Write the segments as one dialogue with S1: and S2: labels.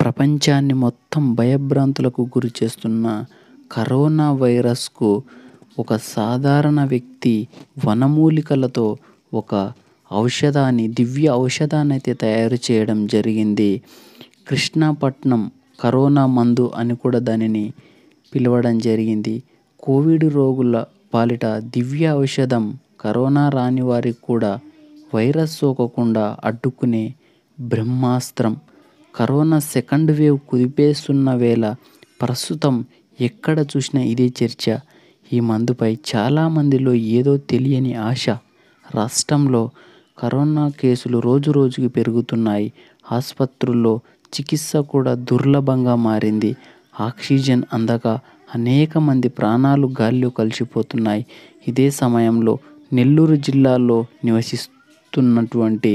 S1: ప్రపంచాన్ని మొత్తం భయభ్రాంతులకు గురి చేస్తున్న కరోనా వైరస్కు ఒక సాధారణ వ్యక్తి వనమూలికలతో ఒక ఔషధాన్ని దివ్య ఔషధాన్ని అయితే తయారు చేయడం జరిగింది కృష్ణాపట్నం కరోనా మందు అని కూడా దానిని పిలవడం జరిగింది కోవిడ్ రోగుల పాలిట దివ్య ఔషధం కరోనా రాని వారికి కూడా వైరస్ సోకకుండా అడ్డుకునే బ్రహ్మాస్త్రం కరోనా సెకండ్ వేవ్ కుదిపేస్తున్న వేళ ప్రస్తుతం ఎక్కడ చూసినా ఇదే చర్చ ఈ మందుపై చాలామందిలో ఏదో తెలియని ఆశ రాష్ట్రంలో కరోనా కేసులు రోజు రోజుకి పెరుగుతున్నాయి ఆసుపత్రుల్లో చికిత్స కూడా దుర్లభంగా మారింది ఆక్సిజన్ అందక అనేక మంది ప్రాణాలు గాల్లో కలిసిపోతున్నాయి ఇదే సమయంలో నెల్లూరు జిల్లాలో నివసిస్తున్నటువంటి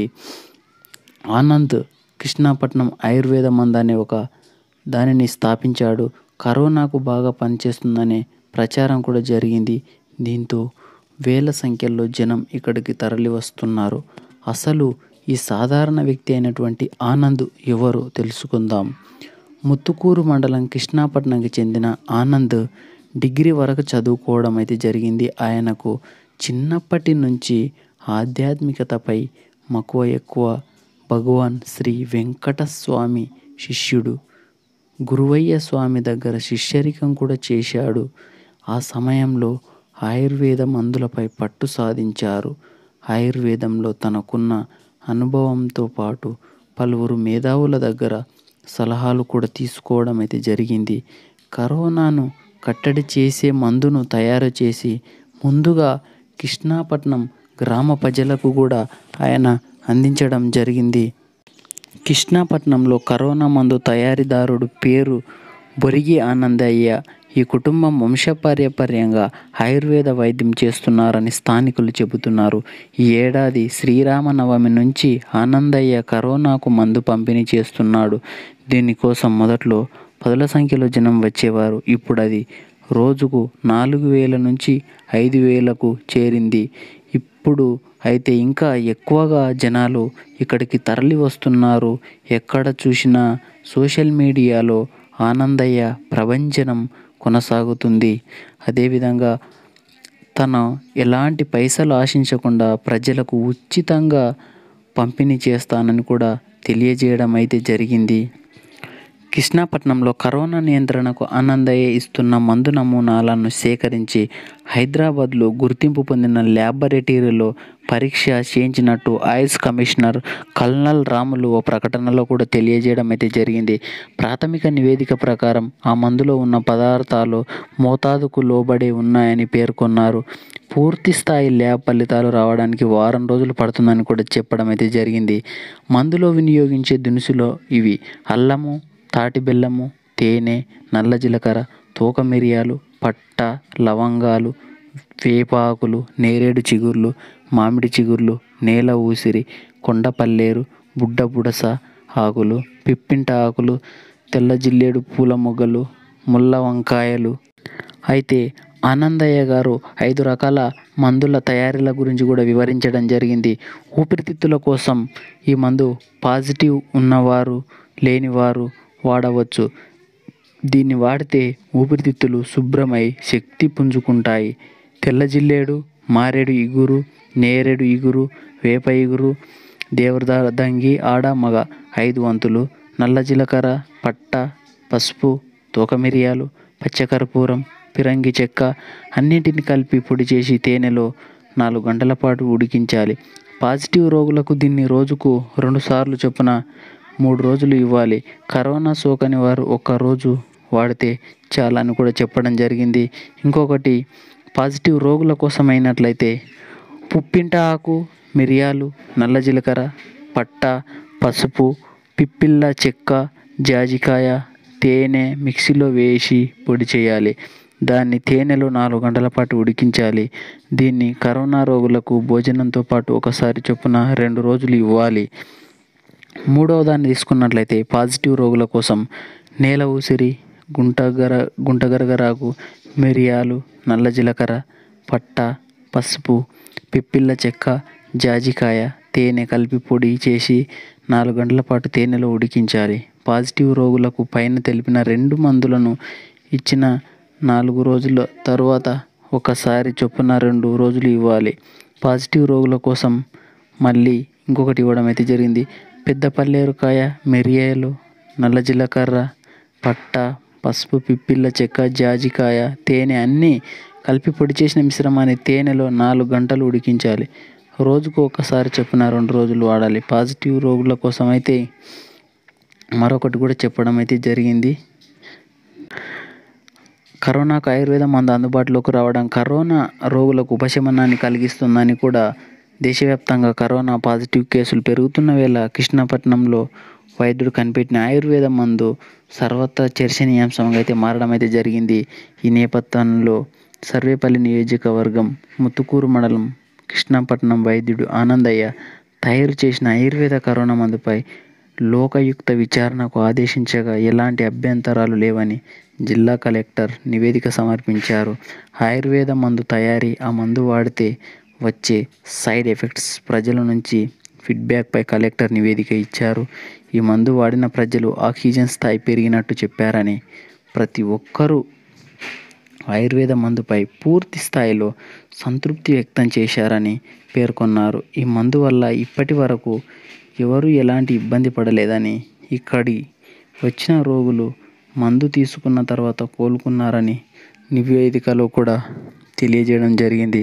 S1: ఆనంద్ కృష్ణాపట్నం ఆయుర్వేద మందు అనే ఒక దానిని స్థాపించాడు కరోనాకు బాగా పనిచేస్తుందనే ప్రచారం కూడా జరిగింది దీంతో వేల సంఖ్యలో జనం ఇక్కడికి తరలి వస్తున్నారు అసలు ఈ సాధారణ వ్యక్తి అయినటువంటి ఆనంద్ ఎవరు తెలుసుకుందాం ముత్తుకూరు మండలం కృష్ణాపట్నంకి చెందిన ఆనంద్ డిగ్రీ వరకు చదువుకోవడం అయితే జరిగింది ఆయనకు చిన్నప్పటి నుంచి ఆధ్యాత్మికతపై మక్కువ ఎక్కువ భగవాన్ శ్రీ వెంకటస్వామి శిష్యుడు గురువయ్య స్వామి దగ్గర శిష్యరికం కూడా చేశాడు ఆ సమయంలో ఆయుర్వేద మందులపై పట్టు సాధించారు ఆయుర్వేదంలో తనకున్న అనుభవంతో పాటు పలువురు మేధావుల దగ్గర సలహాలు కూడా తీసుకోవడం అయితే జరిగింది కరోనాను కట్టడి చేసే మందును తయారు చేసి ముందుగా కృష్ణాపట్నం గ్రామ ప్రజలకు కూడా ఆయన అందించడం జరిగింది కృష్ణాపట్నంలో కరోనా మందు తయారీదారుడు పేరు బొరిగి ఆనందయ్య ఈ కుటుంబం వంశపార్యపర్యంగా ఆయుర్వేద వైద్యం చేస్తున్నారని స్థానికులు చెబుతున్నారు ఈ ఏడాది శ్రీరామనవమి నుంచి ఆనందయ్య కరోనాకు మందు పంపిణీ చేస్తున్నాడు దీనికోసం మొదట్లో పదుల సంఖ్యలో జనం వచ్చేవారు ఇప్పుడు అది రోజుకు నాలుగు వేల నుంచి ఐదు వేలకు చేరింది ఇప్పుడు అయితే ఇంకా ఎక్కువగా జనాలు ఇక్కడికి తరలి వస్తున్నారు ఎక్కడ చూసినా సోషల్ మీడియాలో ఆనందయ్య ప్రభంజనం కొనసాగుతుంది అదేవిధంగా తను ఎలాంటి పైసలు ఆశించకుండా ప్రజలకు ఉచితంగా పంపిణీ చేస్తానని కూడా తెలియజేయడం అయితే జరిగింది కృష్ణాపట్నంలో కరోనా నియంత్రణకు ఆనందయ్య ఇస్తున్న మందు నమూనాలను సేకరించి హైదరాబాద్లో గుర్తింపు పొందిన ల్యాబొరేటరీలో పరీక్ష చేయించినట్టు ఆయుష్ కమిషనర్ కల్నల్ రాములు ఓ ప్రకటనలో కూడా తెలియజేయడం అయితే జరిగింది ప్రాథమిక నివేదిక ప్రకారం ఆ మందులో ఉన్న పదార్థాలు మోతాదుకు లోబడి ఉన్నాయని పేర్కొన్నారు పూర్తి స్థాయి ల్యాబ్ ఫలితాలు రావడానికి వారం రోజులు పడుతుందని కూడా చెప్పడం అయితే జరిగింది మందులో వినియోగించే దినుసులో ఇవి అల్లము తాటి బెల్లము తేనె నల్ల జీలకర్ర తోక మిరియాలు పట్ట లవంగాలు వేపాకులు నేరేడు చిగుర్లు మామిడి చిగుర్లు నేల ఊసిరి కొండపల్లేరు బుడ్డ బుడస ఆకులు పిప్పింట ఆకులు తెల్ల జిల్లేడు పూల మొగ్గలు ముళ్ళ వంకాయలు అయితే ఆనందయ్య గారు ఐదు రకాల మందుల తయారీల గురించి కూడా వివరించడం జరిగింది ఊపిరితిత్తుల కోసం ఈ మందు పాజిటివ్ ఉన్నవారు లేనివారు వాడవచ్చు దీన్ని వాడితే ఊపిరితిత్తులు శుభ్రమై శక్తి పుంజుకుంటాయి తెల్ల జిల్లేడు మారేడు ఇగురు నేరేడు ఇగురు వేప ఇగురు దేవదారంగి ఆడ మగ ఐదు వంతులు నల్ల జీలకర్ర పట్ట పసుపు తోక మిరియాలు పచ్చకర్పూరం పిరంగి చెక్క అన్నింటిని కలిపి పొడి చేసి తేనెలో నాలుగు గంటల పాటు ఉడికించాలి పాజిటివ్ రోగులకు దీన్ని రోజుకు రెండుసార్లు చొప్పున మూడు రోజులు ఇవ్వాలి కరోనా సోకని వారు ఒక్కరోజు వాడితే చాలా అని కూడా చెప్పడం జరిగింది ఇంకొకటి పాజిటివ్ రోగుల కోసం అయినట్లయితే పుప్పింట ఆకు మిరియాలు నల్ల జీలకర్ర పట్ట పసుపు పిప్పిల్ల చెక్క జాజికాయ తేనె మిక్సీలో వేసి పొడి చేయాలి దాన్ని తేనెలో నాలుగు గంటల పాటు ఉడికించాలి దీన్ని కరోనా రోగులకు భోజనంతో పాటు ఒకసారి చొప్పున రెండు రోజులు ఇవ్వాలి మూడవ దాన్ని తీసుకున్నట్లయితే పాజిటివ్ రోగుల కోసం నేల ఊసిరి గుంటగర గుంటగరగరాకు మిరియాలు నల్ల జీలకర్ర పట్ట పసుపు పిప్పిళ్ళ చెక్క జాజికాయ తేనె కలిపి పొడి చేసి నాలుగు గంటల పాటు తేనెలో ఉడికించాలి పాజిటివ్ రోగులకు పైన తెలిపిన రెండు మందులను ఇచ్చిన నాలుగు రోజుల తరువాత ఒకసారి చొప్పున రెండు రోజులు ఇవ్వాలి పాజిటివ్ రోగుల కోసం మళ్ళీ ఇంకొకటి ఇవ్వడం అయితే జరిగింది పెద్ద పల్లేరుకాయ మిరియాలు నల్ల జీలకర్ర పట్ట పసుపు పిప్పిళ్ళ చెక్క జాజికాయ తేనె అన్నీ కలిపి పొడి చేసిన మిశ్రమాన్ని తేనెలో నాలుగు గంటలు ఉడికించాలి రోజుకు ఒకసారి చొప్పున రెండు రోజులు వాడాలి పాజిటివ్ రోగుల కోసం అయితే మరొకటి కూడా చెప్పడం అయితే జరిగింది కరోనాకు ఆయుర్వేద మందు అందుబాటులోకి రావడం కరోనా రోగులకు ఉపశమనాన్ని కలిగిస్తుందని కూడా దేశవ్యాప్తంగా కరోనా పాజిటివ్ కేసులు పెరుగుతున్న వేళ కృష్ణపట్నంలో వైద్యుడు కనిపెట్టిన ఆయుర్వేద మందు సర్వత్రా చర్చనీయాంశంగా అయితే మారడం అయితే జరిగింది ఈ నేపథ్యంలో సర్వేపల్లి నియోజకవర్గం ముత్తుకూరు మండలం కృష్ణపట్నం వైద్యుడు ఆనందయ్య తయారు చేసిన ఆయుర్వేద కరోనా మందుపై లోకయుక్త విచారణకు ఆదేశించగా ఎలాంటి అభ్యంతరాలు లేవని జిల్లా కలెక్టర్ నివేదిక సమర్పించారు ఆయుర్వేద మందు తయారీ ఆ మందు వాడితే వచ్చే సైడ్ ఎఫెక్ట్స్ ప్రజల నుంచి ఫీడ్బ్యాక్పై కలెక్టర్ నివేదిక ఇచ్చారు ఈ మందు వాడిన ప్రజలు ఆక్సిజన్ స్థాయి పెరిగినట్టు చెప్పారని ప్రతి ఒక్కరూ ఆయుర్వేద మందుపై పూర్తి స్థాయిలో సంతృప్తి వ్యక్తం చేశారని పేర్కొన్నారు ఈ మందు వల్ల ఇప్పటి వరకు ఎవరు ఎలాంటి ఇబ్బంది పడలేదని ఇక్కడి వచ్చిన రోగులు మందు తీసుకున్న తర్వాత కోలుకున్నారని నివేదికలో కూడా తెలియజేయడం జరిగింది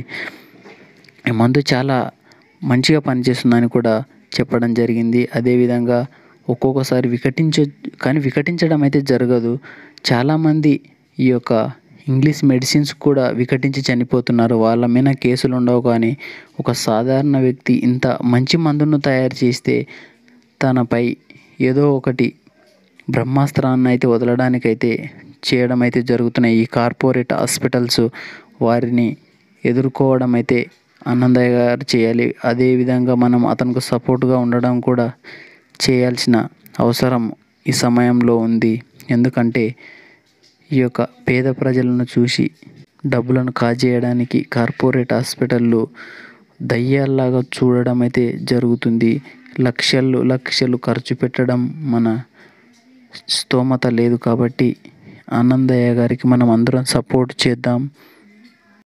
S1: ఈ మందు చాలా మంచిగా పనిచేస్తుందని కూడా చెప్పడం జరిగింది అదేవిధంగా ఒక్కొక్కసారి వికటించ కానీ వికటించడం అయితే జరగదు చాలామంది ఈ యొక్క ఇంగ్లీష్ మెడిసిన్స్ కూడా వికటించి చనిపోతున్నారు వాళ్ళ మీద కేసులు ఉండవు కానీ ఒక సాధారణ వ్యక్తి ఇంత మంచి మందును తయారు చేస్తే తనపై ఏదో ఒకటి బ్రహ్మాస్త్రాన్ని అయితే వదలడానికైతే చేయడం అయితే జరుగుతున్నాయి ఈ కార్పొరేట్ హాస్పిటల్స్ వారిని ఎదుర్కోవడం అయితే ఆనందయ్య గారు చేయాలి అదేవిధంగా మనం అతనికి సపోర్ట్గా ఉండడం కూడా చేయాల్సిన అవసరం ఈ సమయంలో ఉంది ఎందుకంటే ఈ యొక్క పేద ప్రజలను చూసి డబ్బులను కాజేయడానికి కార్పొరేట్ హాస్పిటళ్ళు దయ్యాల్లాగా చూడడం అయితే జరుగుతుంది లక్షలు లక్షలు ఖర్చు పెట్టడం మన స్తోమత లేదు కాబట్టి ఆనందయ్య గారికి మనం అందరం సపోర్ట్ చేద్దాం